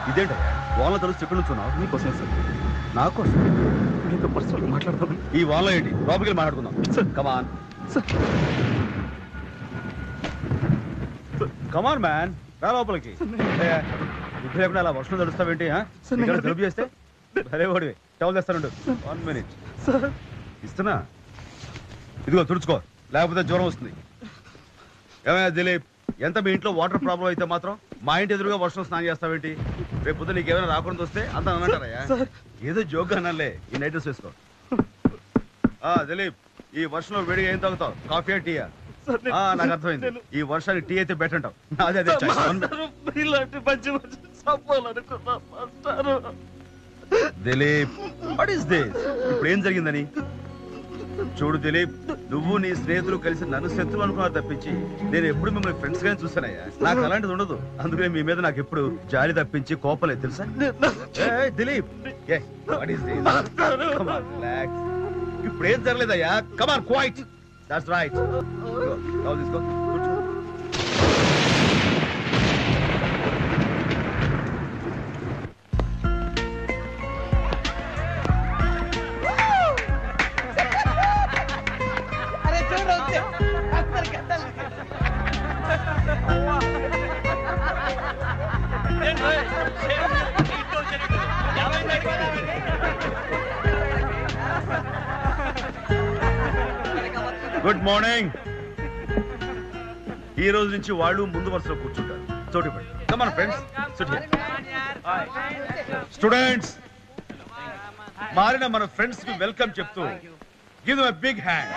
ఇదేంటయ్యా వాళ్ళ తెలుసు ఎక్కడి నుంచున్నావు మీకోసం సార్ నా కోసం మీతో పర్సనల్ మాట్లాడదామని ఈ వాళ్ళ ఏంటి లోపలికి వెళ్ళి మాట్లాడుకుందాం కమాన్ సార్ కమాన్ మ్యాన్ రా లోపలికి ఏ, బుద్ధి లేకుండా అలా వర్షం తడుస్తావేంటి ఆ? సార్, ఇక్కడ నేను- జలుబు చేస్తే భలే ఓడివి టవల్ తెస్తానుండు వన్ మినిట్ సార్ ఇస్తున్నా ఇదిగో తుడుచుకో లేకపోతే జ్వరం వస్తుంది ఏమయ్యా దిలీప్ ఎంత మీ ఇంట్లో వాటర్ ప్రాబ్లం అయితే మాత్రం మా ఇంటి ఎదురుగా వర్షం స్నానం చేస్తావేంటి రేపు పొద్దున నీకు ఏమైనా రాకుండా వస్తే అంత అనంటారయ్యా సార్. ఏదో జోక్ అనాలే ఈ నైట్ డ్రెస్ వేసుకో ఆ దిలీప్ ఈ వర్షంలో వేడిగా ఏం తాగుతావు కాఫీ టీయా సార్ నేను- ఆ, నాకు అర్థమైంది నేను- ఈ వర్షానికి టీ అయితే బెటర్ అంటావు నాదే అదే సార్, choice. One minute. మాస్టారు, ఇలాంటి మంచి మంచి చెప్పాలనుకున్నా మాస్టారు దిలీప్ వాట్ ఈస్ దిస్ ఇప్పుడు ఏం జరిగిందని చూడు దిలీప్ నువ్వు నీ స్నేహితులు కలిసి నన్ను శత్రువు అనుకున్నారు తప్పించి నేను ఎప్పుడు మిమ్మల్ని ఫ్రెండ్స్ గానే చూసానయ్యా నాకు అలాంటిది ఉండదు అందుకనే మీ మీద నాకు ఎప్పుడు జాలి తప్పించి కోపలేదు తెలుసా ఏ దిలీప్ ఏ what is this come on relax ఇప్పుడు ఏం జరగలేదయ్యా come on quiet that's right go తీసుకో కూర్చో అరే చూడు వచ్చే అందరికి అద్దాలు గుడ్ మార్నింగ్ ఈ రోజు నుంచి వాళ్ళు ముందు వరుసలో కూర్చుంటారు చోటు కమాన్ ఫ్రెండ్స్ స్టూడెంట్స్ మారిన మన ఫ్రెండ్స్ కి వెల్కమ్ చెప్తూ గివ్ దమ్ బిగ్ హ్యాండ్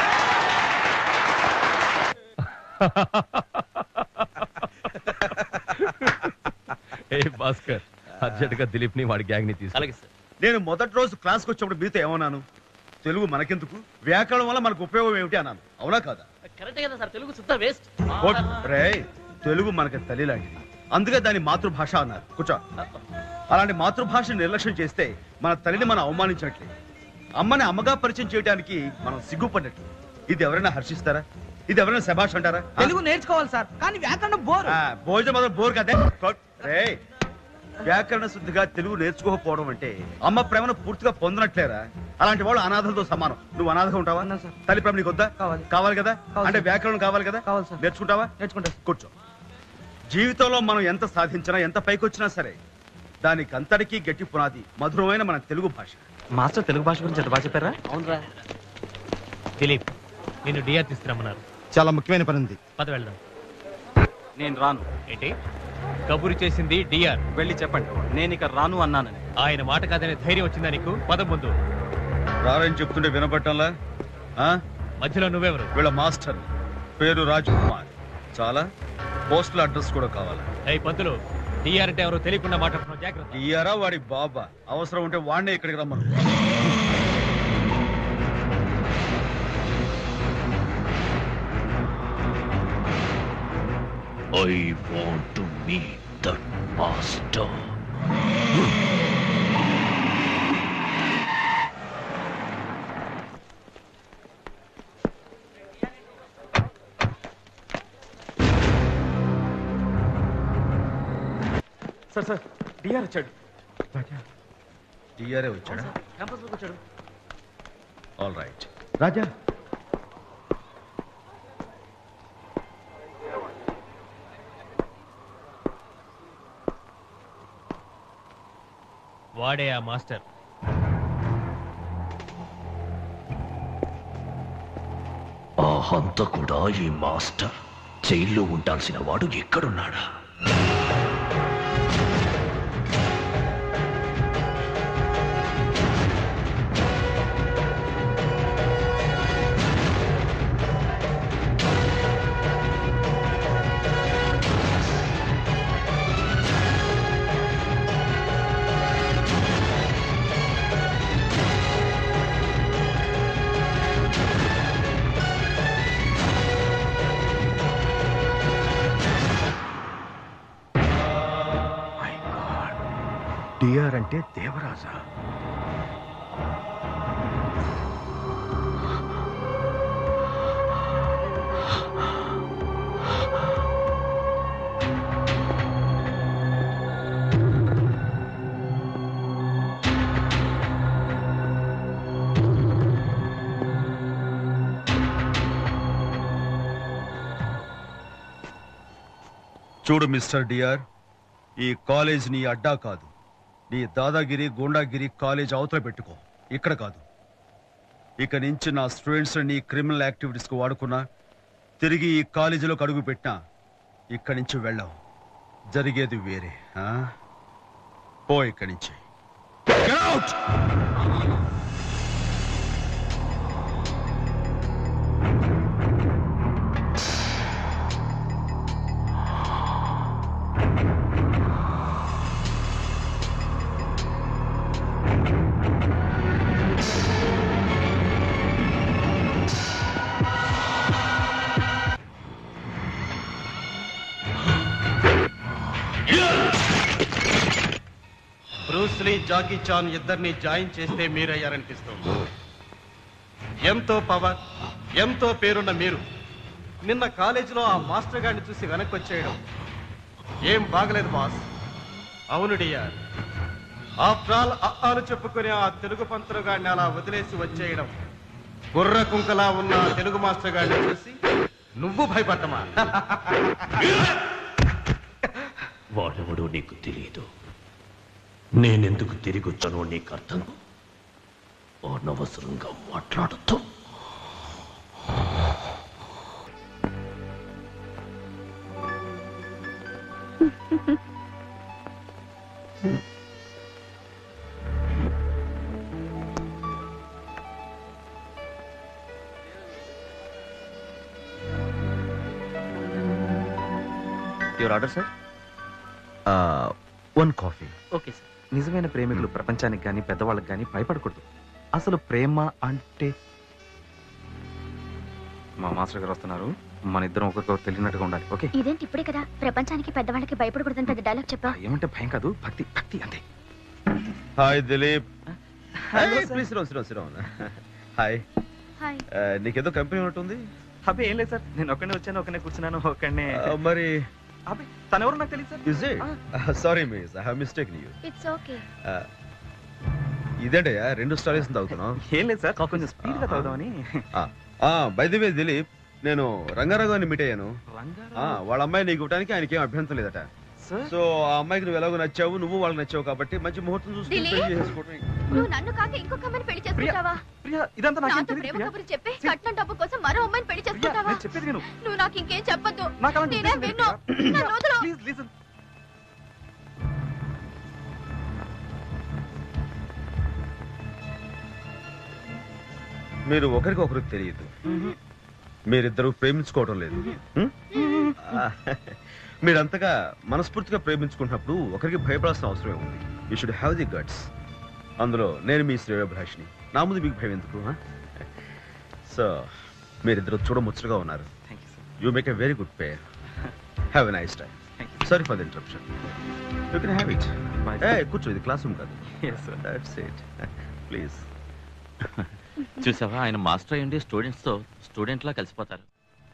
ఏ భాస్కర్ అర్జెంట్ గా దిలీప్ ని వాడి గ్యాంగ్ ని తీసుకు అలాగే సార్ నేను మొదటి రోజు క్లాస్కి వచ్చినప్పుడు మీతో ఏమన్నాను తెలుగు మనకెందుకు వ్యాకరణం వల్ల మనకు ఉపయోగం ఏమిటి అన్నాను అవునా కాదా కరెక్ట్ కదా సార్ తెలుగు సుత్తా వేస్ట్ ఓట్ రే తెలుగు మనకి తల్లి లాంటిది అందుకే దాని మాతృభాష అన్నారు కూర్చో అలాంటి మాతృభాషను నిర్లక్ష్యం చేస్తే మన తల్లిని మనం అవమానించినట్లే అమ్మని అమ్మగా పరిచయం చేయడానికి మనం సిగ్గుపడినట్లు ఇది ఎవరైనా హర్షిస్తారా ఇది ఎవరైనా శభాష్ అంటారా ఆ? తెలుగు నేర్చుకోవాలి సార్ కానీ వ్యాకరణం బోర్ ఆ, భోజనం మాత్రం బోర్ కదే కొట్. రేయ్, వ్యాకరణ శుద్ధిగా తెలుగు నేర్చుకోకపోవడం అంటే అమ్మ ప్రేమను పూర్తిగా పొందనట్లేరా అలాంటి వాళ్ళు అనాథలతో సమానం నువ్వు అనాథగా ఉంటావా ఉన్నా సార్. తల్లి ప్రేమ నీకు వద్దా కావాలి. కావాలి కదా కావాలి అంటే సార్. వ్యాకరణం కావాలి కదా కావాలి సార్. నేర్చుకుంటావా నేర్చుకుంటా కూర్చో జీవితంలో మనం ఎంత సాధించినా ఎంత పైకొచ్చినా సరే దానికి అంతటికీ గట్టి పునాది మధురమైన మన తెలుగు భాష మాస్టర్ తెలుగు భాష గురించి ఎంత బాగా చెప్పారా అవునరా దిలీప్ నిన్ను డిఆర్ తీసుకురమ్మన్నారు చాలా ముఖ్యమైన పని ఉంది పద వెళ్దాం నేను రాను ఏంటి కబురు చేసింది డిఆర్ వెళ్ళి చెప్పండి నేను ఇక రాను అన్నానని ఆయన మాట కాదనే ధైర్యం వచ్చిందా నీకు పద ముందు రారని చెప్తుంటే వినపట్టంలా ఆ? మధ్యలో నువ్వెవరు వీళ్ళ మాస్టర్ పేరు రాజ్ కుమార్ చాలా పోస్టల్ అడ్రస్ కూడా కావాలి అయి పంతులు డిఆర్ అంటే ఎవరో తెలియకుండా మాట్లాడుతున్నావు జాగ్రత్త ఇయ్యారా వాడి బాబా అవసరం ఉంటే వాడినే ఇక్కడికి రమ్మను I want to meet that master. Sir sir డిఆర్ వచ్చాడు టీఆర్ఏ వచ్చాడా క్యాంపస్ లోకి వచ్చాడు ఆల్ రైట్ రాజా వాడే ఆ మాస్టర్ ఆ హంతకుడా ఈ మాస్టర్ జైల్లో ఉండాల్సిన వాడు ఎక్కడున్నాడా డిఆర్ అంటే దేవరాజా చూడు మిస్టర్ డిఆర్ ఈ కాలేజ్ నీ అడ్డా కాదు నీ దాదాగిరి గూండాగిరి కాలేజ్ అవతల పెట్టుకో ఇక్కడ కాదు ఇక నుంచి నా స్టూడెంట్స్ నీ క్రిమినల్ యాక్టివిటీస్కి వాడుకున్నా తిరిగి ఈ కాలేజీలోకి అడుగు పెట్టినా ఇక్కడి నుంచి వెళ్ళావు జరిగేది వేరే ఆ? పో ఇక్కడి నుంచి Get out! Bruce Lee Jackie Chan ఇద్దరిని జాయిన్ చేస్తే మీరయ్యారనిపిస్తుంది ఎంతో పవర్ ఎంతో పేరున్న మీరు నిన్న కాలేజీలో ఆ మాస్టర్ గారిని చూసి వెనక్కి వచ్చేయడం ఏం బాగలేదు బాస్ అవును డియర్ ఆఫ్టర్ ఆల్ అప్పాలు చెప్పుకునే ఆ తెలుగు పంతులు గారిని అలా వదిలేసి వచ్చేయడం గుర్ర కుంకలా ఉన్న ఆ తెలుగు మాస్టర్ గారిని చూసి నువ్వు భయపడ్డమా వాడెవడో నీకు తెలియదు నేనెందుకు తిరిగి వచ్చానో నీకు అర్థం అనవసరంగా మాట్లాడుతూ your order sir one coffee okay sir నిజమైన ప్రేమికులు ప్రపంచానికి కానీ పెద్దవాళ్ళకి కానీ భయపడకూడదు అసలు ప్రేమ అంటే మా మాస్టర్ గారు వస్తున్నారు మన ఇద్దరం ఒకరికొకరు తెలియనట్టుగా ఉండాలి ఓకే ఇదేంటి ఇప్పుడే కదా ప్రపంచానికి పెద్దవాళ్ళకి భయపడకూడదని పెద్ద డైలాగ్ చెప్పా ఏమంటే భయం కాదు భక్తి భక్తి అంతే hi Dilip Hello, sir. Please సిరోన్ సిరోన్ సిరోన్ హాయ్ హాయ్ నీకేదో కంపెనీ ఉన్నట్టుంది అబ్బే ఏం లేదు సార్ నేను ఒక్కనే వచ్చాను ఒక్కనే కూర్చున్నాను ఒక్కనే Uh, మరి అబ్బే తను ఎవరు నాకు తెలియదు sir is it sorry miss I have mistake you it's okay ఇదేంటయ్యా రెండు స్టారీస్ తాగుతున్నావు ఏం లేదు సార్ కొంచెం స్పీడ్ గా తాగుదామని బై ది వే దిలీప్ నేను రంగారావు మీట్ అయ్యాను రంగారావు. ఆ, వాళ్ళ అమ్మాయి నీకు ఇవ్వడానికి ఆయనకి ఏం అభ్యంతరం లేదట సార్ సో ఆ అమ్మాయికి నువ్వు ఎలాగో నచ్చావు నువ్వు వాళ్ళకి నచ్చావు కాబట్టి మంచి ముహూర్తం చూసుకుని దిలీప్? పెళ్లి చేసుకోవటమే. నువ్వు నన్ను కాక ఇంకొక అమ్మాయిని పెళ్లి చేసుకుంటావా ప్రియా ఇదంతా నాకు నాతో ప్రేమ కబురు చెప్పి కట్నం డబ్బు కోసం మరో అమ్మాయిని పెళ్లి చేసుకుంటావా నేను చెప్పేది విను నువ్వు నాకు ఇంకేం చెప్పొద్దు నాకు అలాంటి నేనేం ఉద్దేశం లేదు, విన్ను నన్ను వదలు ప్లీజ్ లిసన్ మీరు ఒకరికొకరు తెలియదు మీరిద్దరూ ప్రేమించుకోవడం లేదు హ్మ్? ఆ, మీరంతగా మనస్ఫూర్తిగా ప్రేమించుకున్నప్పుడు ఒకరికి భయపడాల్సిన అవసరమే ఉంది you should have the guts అందులో నేను మీ శ్రేయోభిలాషిని నా ముందు మీకు భయం ఎందుకు సో మీరిద్దరు చూడముచ్చటగా ఉన్నారు thank you sir you make a very good pair have a nice time thank you sorry for the interruption you can have it Bye. ఏ కూర్చో ఇది క్లాస్ రూమ్ కాదు yes sir that's it please చూసావా ఆయన master అయ్యండి students తో student లా కలిసిపోతారు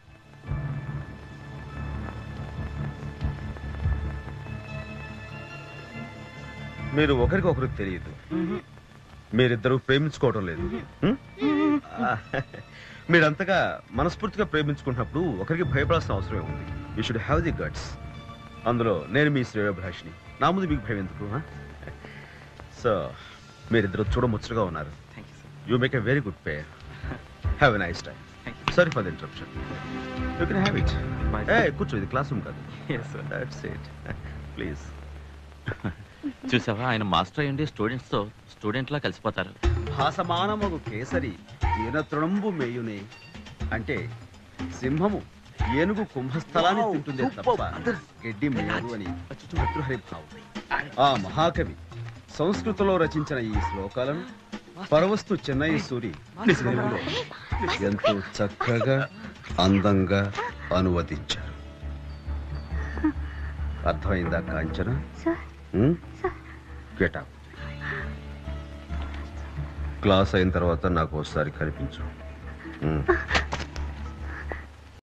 మీరు ఒకరికొకరు తెలియదు మీరిద్దరూ ప్రేమించుకోవడం లేదు హ్మ్? ఆ, మీరంతగా మనస్ఫూర్తిగా ప్రేమించుకున్నప్పుడు ఒకరికి భయపడాల్సిన అవసరమే ఉంది you should have the guts అందులో నేను మీ శ్రేయోభిలాషిని నా ముందు మీకు భయం ఎందుకు సో మీరిద్దరు చూడముచ్చటగా ఉన్నారు thank you sir you make a very good pair have a nice time thank you sorry for the interruption you can have it Bye. ఏ కూర్చో ఇది క్లాస్ రూమ్ కాదు yes sir that's it please చూసావా ఆయన master అయ్యండి students తో student లా కలిసిపోతారు భాసమానమగు కేసరి ఈనతృణంబు మేయునే అంటే సింహము ఏనుగు కుంభస్థలాన్ని తింటుందే తప్ప గడ్డి మేయదు అని భర్తృహరి భావం ఆ మహాకవి సంస్కృతంలో రచించిన ఈ శ్లోకాలను పరవస్తు చెన్నై సూరి తెలుగులో ఎంతో చక్కగా అందంగా అనువదించారు అర్థమైందా Kanchana sir get up class అయిన తర్వాత నాకు ఒకసారి కనిపించు మ్.